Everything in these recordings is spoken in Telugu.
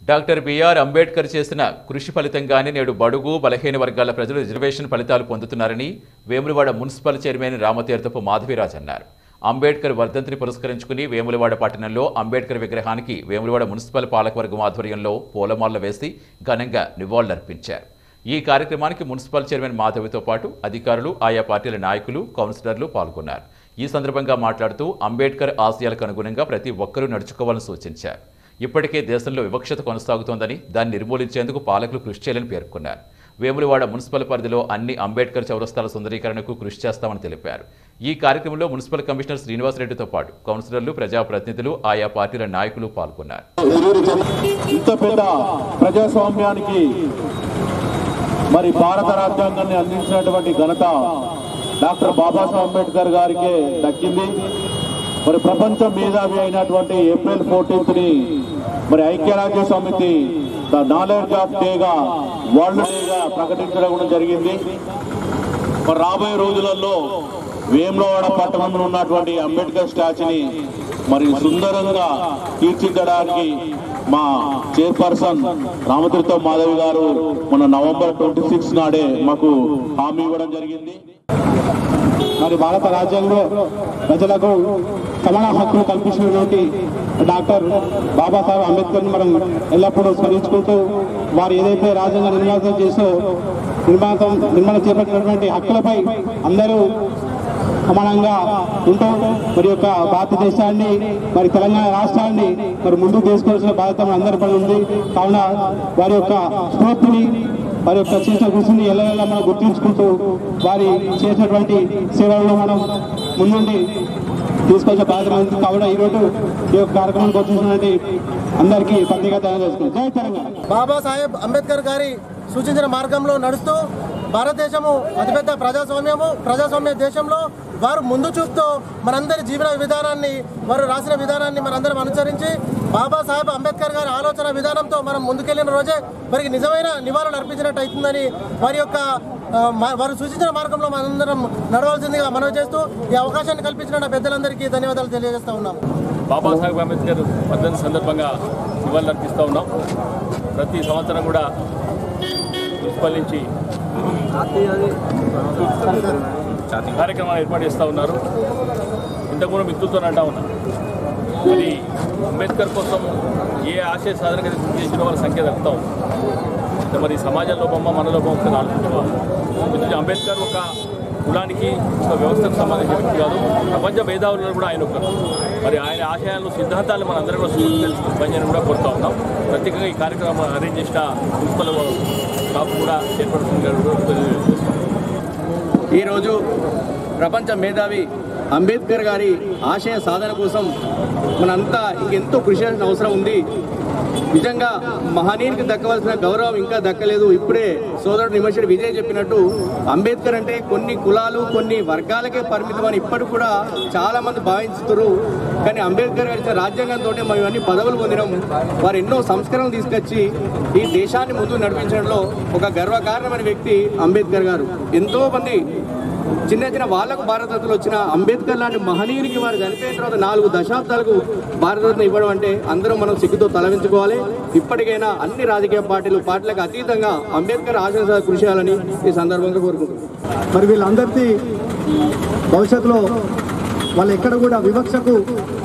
డాక్టర్ బిఆర్ అంబేద్కర్ చేసిన కృషి ఫలితంగానే నేడు బడుగు బలహీన వర్గాల ప్రజలు రిజర్వేషన్ ఫలితాలు పొందుతున్నారని వేములవాడ మున్సిపల్ చైర్మన్ రామతీర్థపు మాధవిరాజ్ అన్నారు అంబేద్కర్ వర్ధంతిని పురస్కరించుకుని వేములవాడ పట్టణంలో అంబేద్కర్ విగ్రహానికి వేములవాడ మున్సిపల్ పాలకవర్గం ఆధ్వర్యంలో పూలమాలలు వేసి ఘనంగా నివాళులర్పించారు ఈ కార్యక్రమానికి మున్సిపల్ చైర్మన్ మాధవితో పాటు అధికారులు ఆయా పార్టీల నాయకులు కౌన్సిలర్లు పాల్గొన్నారు ఈ సందర్భంగా మాట్లాడుతూ అంబేద్కర్ ఆశయాలకు అనుగుణంగా ప్రతి ఒక్కరూ నడుచుకోవాలని సూచించారు ఇప్పటికే దేశంలో వివక్షత కొనసాగుతోందని దాన్ని నిర్మూలించేందుకు పాలకులు కృషి చేయాలని పేర్కొన్నారు వేములవాడ మున్సిపల్ పరిధిలో అన్ని అంబేద్కర్ చౌరస్తాల సుందరీకరణకు కృషి చేస్తామని తెలిపారు ఈ కార్యక్రమంలో మున్సిపల్ కమిషనర్ శ్రీనివాసరెడ్డితో పాటు కౌన్సిలర్లు ప్రజాప్రతినిధులు ఆయా పార్టీల నాయకులు పాల్గొన్నారు ఇంత పెద్ద ప్రజాస్వామ్యానికి మరి భారత రాజ్యాంగాన్ని అందించినటువంటి ఘనత డాక్టర్ బాబాసాహెబ్ అంబేద్కర్ గారికే దక్కింది మరి ప్రపంచ మేధావి అయినటువంటి ఏప్రిల్ ఫోర్టీన్త్ ని మరి ఐక్యరాజ్య సమితి ద నాలెడ్జ్ ఆఫ్ డేగా వరల్డ్ డేగా ప్రకటించడం కూడా జరిగింది మరి రాబోయే రోజులలో వేములవాడ పట్టణంలో ఉన్నటువంటి అంబేద్కర్ స్టాచ్యూని మరి సుందరంగా తీర్చిదిద్దడానికి మా చైర్పర్సన్ రామతీర్థ మాధవి గారు మన నవంబర్ ట్వంటీ సిక్స్ నాడే మాకు హామీ ఇవ్వడం జరిగింది మరి భారత రాజ్యాంగంలో ప్రజలకు సమాన హక్కులు కల్పించినటువంటి డాక్టర్ బాబాసాహెబ్ అంబేద్కర్ మనం ఎల్లప్పుడూ స్మరించుకుంటూ వారు ఏదైతే రాజ్యాంగ నిర్మాణం చేసో నిర్మాణం నిర్మాణం చేపట్టినటువంటి హక్కులపై అందరూ సమానంగా ఉంటూ మరి యొక్క భారతదేశాన్ని మరి తెలంగాణ రాష్ట్రాన్ని మరి ముందుకు తీసుకోవాల్సిన బాధ్యత మన అందరిపై ఉంది కావున వారి యొక్క స్ఫూర్తిని వారి యొక్క చేసిన కృషిని ఎల్లవెల్ల మనం గుర్తుంచుకుంటూ వారి చేసినటువంటి సేవలను మనం ముందుండి తీసుకొచ్చే బాధ్యత ఉంది కావున ఈరోజు ఈ యొక్క కార్యక్రమానికి వచ్చినటువంటి అందరికీ ప్రత్యేక ధన్యవాదాలు చేసుకుంటాం జై తెలంగాణ బాబాసాహెబ్ అంబేద్కర్ గారి సూచించిన మార్గంలో నడుస్తూ భారతదేశము అతిపెద్ద ప్రజాస్వామ్యము ప్రజాస్వామ్య దేశంలో వారు ముందు చూపుతూ మనందరి జీవన విధానాన్ని వారు రాసిన విధానాన్ని మనందరం అనుసరించి బాబాసాహెబ్ అంబేద్కర్ గారి ఆలోచన విధానంతో మనం ముందుకెళ్లిన రోజే వారికి నిజమైన నివారణ అర్పించినట్టు అవుతుందని వారి యొక్క ఆ, మ- వారు సూచించిన మార్గంలో మనందరం నడవాల్సిందిగా మనవి చేస్తూ ఈ అవకాశాన్ని కల్పించిన పెద్దలందరికీ ధన్యవాదాలు తెలియజేస్తా ఉన్నాము బాబాసాహెబ్ అంబేద్కర్ వర్ధంతి సందర్భంగా నివాళులు అర్పిస్తూ ఉన్నాం ప్రతి సంవత్సరం కూడా మున్సిపల్ నుంచి కార్యక్రమాలు ఏర్పాటు చేస్తూ ఉన్నారు ఇంతకు కూడా మిత్రులతో అంటా ఉన్నా మరి అంబేద్కర్ కోసం ఏ ఆశయ సాధనగా కృషి చేసిన వాళ్ళ సంఖ్య తగ్గుతా ఉంది అంటే మరి సమాజ లోపమా మన లోపం ఒకసారి ఆలోచించుకోవాలి ఎందుకంటే అంబేద్కర్ ఒక కులానికి ఒక వ్యవస్థకు సంబంధించిన వ్యక్తి కాదు ప్రపంచ మేధావులలో కూడా ఆయన ఒక మరి ఆయన ఆశయాలు సిద్ధాంతాలు మన అందరం కూడా స్ఫూర్తి తెలుసుకుని పనిచేయడం కూడా కోరుతా ఉన్నాం ప్రత్యేకంగా ఈ కార్యక్రమం అరేంజ్ చేసిన మున్సిపల్ స్టాఫ్ కూడా చైర్పర్సన్ గారు కూడా తెలియజేస్తున్నాం. ఈరోజు ప్రపంచ మేధావి అంబేద్కర్ గారి ఆశయ సాధన కోసం మనంతా ఇంకెంతో కృషి చేయాల్సిన అవసరం ఉంది నిజంగా మహనీయునికి దక్కవలసిన గౌరవం ఇంకా దక్కలేదు ఇప్పుడే సోదరుడు నిమర్శుడు విజయ్ చెప్పినట్టు అంబేద్కర్ అంటే కొన్ని కులాలు కొన్ని వర్గాలకే పరిమితం అని ఇప్పటికి కూడా చాలా మంది భావిస్తున్నారు కానీ అంబేద్కర్ గారి ఇచ్చిన రాజ్యాంగంతో మనం ఇవన్నీ పదవులు పొందినాం వారు ఎన్నో సంస్కరణలు తీసుకొచ్చి ఈ దేశాన్ని ముందుకు నడిపించడంలో ఒక గర్వకారణమైన వ్యక్తి అంబేద్కర్ గారు ఎంతో మంది చిన్న చిన్న వాళ్ళకు భారతరత్నలు వచ్చిన అంబేద్కర్ లాంటి మహనీయునికి వారు చనిపోయిన తర్వాత నాలుగు దశాబ్దాలకు భారతరత్న ఇవ్వడం అంటే అందరూ మనం సిగ్గుతో తలవించుకోవాలి ఇప్పటికైనా అన్ని రాజకీయ పార్టీలు పార్టీలకు అతీతంగా అంబేద్కర్ ఆశయ కృషి చేయాలని ఈ సందర్భంగా కోరుకుంటున్నాను మరి వీళ్ళందరికీ భవిష్యత్తులో వాళ్ళు ఎక్కడ కూడా వివక్షకు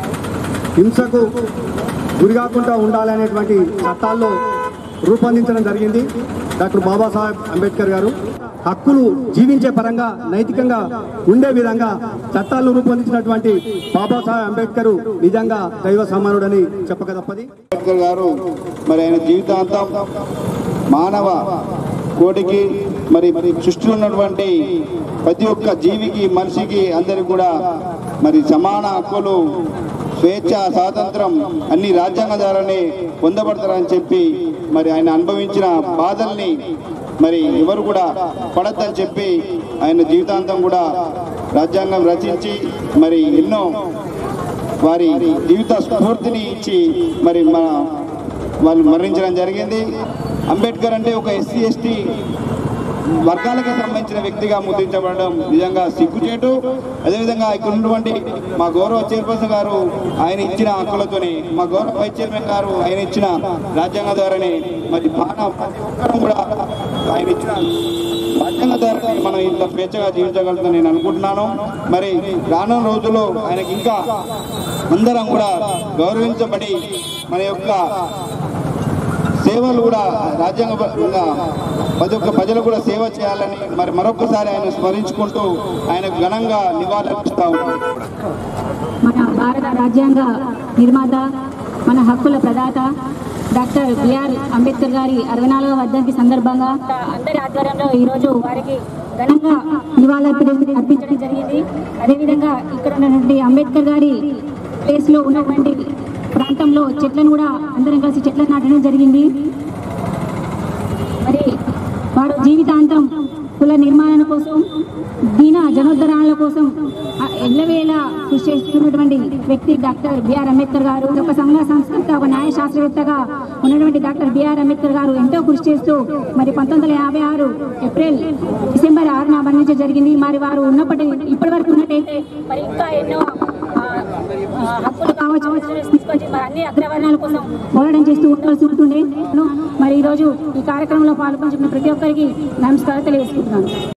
హింసకు గురి కాకుండా ఉండాలనేటువంటి చట్టాల్లో రూపొందించడం జరిగింది డాక్టర్ బాబాసాహెబ్ అంబేద్కర్ గారు హక్కులు జీవించే పరంగా నైతికంగా ఉండే విధంగా చట్టాలను రూపొందించినటువంటి బాబాసాహెబ్ అంబేద్కర్ నిజంగా దైవ సమానుడని చెప్పక తప్పది అంబేద్కర్ గారు మరి ఆయన జీవితాంతం మానవ కోటికి మరి సృష్టిలో ఉన్నటువంటి ప్రతి ఒక్క జీవికి మనిషికి అందరికి కూడా మరి సమాన హక్కులు స్వేచ్ఛ స్వాతంత్రం అన్ని రాజ్యాంగ ద్వారానే పొందబడతారని చెప్పి మరి ఆయన అనుభవించిన బాధల్ని మరి ఎవరు కూడా పడద్దని చెప్పి ఆయన జీవితాంతం కూడా రాజ్యాంగం రచించి మరి ఎన్నో వారి జీవిత స్ఫూర్తిని ఇచ్చి మరి మన వాళ్ళు మరణించడం జరిగింది అంబేద్కర్ అంటే ఒక ఎస్సీ ఎస్టీ వర్గాలకు సంబంధించిన వ్యక్తిగా ముద్రించబడడం నిజంగా సిగ్గుచేటు అదేవిధంగా ఇక్కడ ఉన్నటువంటి మా గౌరవ చైర్పర్సన్ గారు ఆయన ఇచ్చిన హక్కులతోని మా గౌరవ వైస్ చైర్మన్ గారు ఆయన ఇచ్చిన రాజ్యాంగ ద్వారానే మరి బాణ ప్రతి ఒక్కరూ కూడా ఆయన ఇచ్చిన రాజ్యాంగ ద్వారా మనం ఇంత స్వేచ్ఛగా జీవించగలుగుతాం నేను అనుకుంటున్నాను మరి రానున్న రోజుల్లో ఆయనకి ఇంకా అందరం కూడా గౌరవించబడి మన యొక్క సేవలు కూడా రాజ్యాంగబద్ధంగా ప్రతి ఒక్క ప్రజలు కూడా సేవ చేయాలని మరి మరొకసారి ఆయన స్మరించుకుంటూ ఆయనకు ఘనంగా నివాళులర్పిస్తా ఉన్నాం మన భారత రాజ్యాంగ నిర్మాత మన హక్కుల ప్రదాత డాక్టర్ బిఆర్ అంబేద్కర్ గారి అరవై నాలుగవ వర్ధంతి సందర్భంగా అందరి ఆధ్వర్యంలో ఈరోజు వారికి ఘనంగా నివాళులర్పించడం అర్పించడం జరిగింది అదేవిధంగా ఇక్కడ ఉన్నటువంటి అంబేద్కర్ గారి ప్లేస్లో ఉన్నటువంటి ప్రాంతంలో చెట్లను కూడా అందరం కలిసి చెట్లను నాటడం జరిగింది మరి వారు జీవితాంతం కుల నిర్మాణం కోసం దీన జనోద్ధరణల కోసం ఆ ఎల్లవేళ కృషి చేస్తున్నటువంటి వ్యక్తి డాక్టర్ బిఆర్ అంబేద్కర్ గారు ఒక సంఘ సంస్కర్త ఒక న్యాయ శాస్త్రవేత్తగా ఉన్నటువంటి డాక్టర్ బిఆర్ అంబేద్కర్ గారు ఎంతో కృషి చేస్తూ మరి పంతొమ్మిది వందల యాభై ఆరు ఏప్రిల్ డిసెంబర్ ఆరున మరణించడం జరిగింది మరి వారు ఉన్నప్పటి ఇప్పటి వరకు ఉన్నట్టయితే మరి ఇంకా ఎన్నో ఆ, ఆ, హక్కులు కావచ్చు తీసుకొచ్చి మరి అన్ని అగ్రవర్ణాల కోసం పోరాటం చేస్తూ ఉండాల్సి ఉంటుండే మరి ఈరోజు ఈ కార్యక్రమంలో పాల్గొంటున్న ప్రతి ఒక్కరికి నమస్కారం తెలియజేసుకుంటున్నాను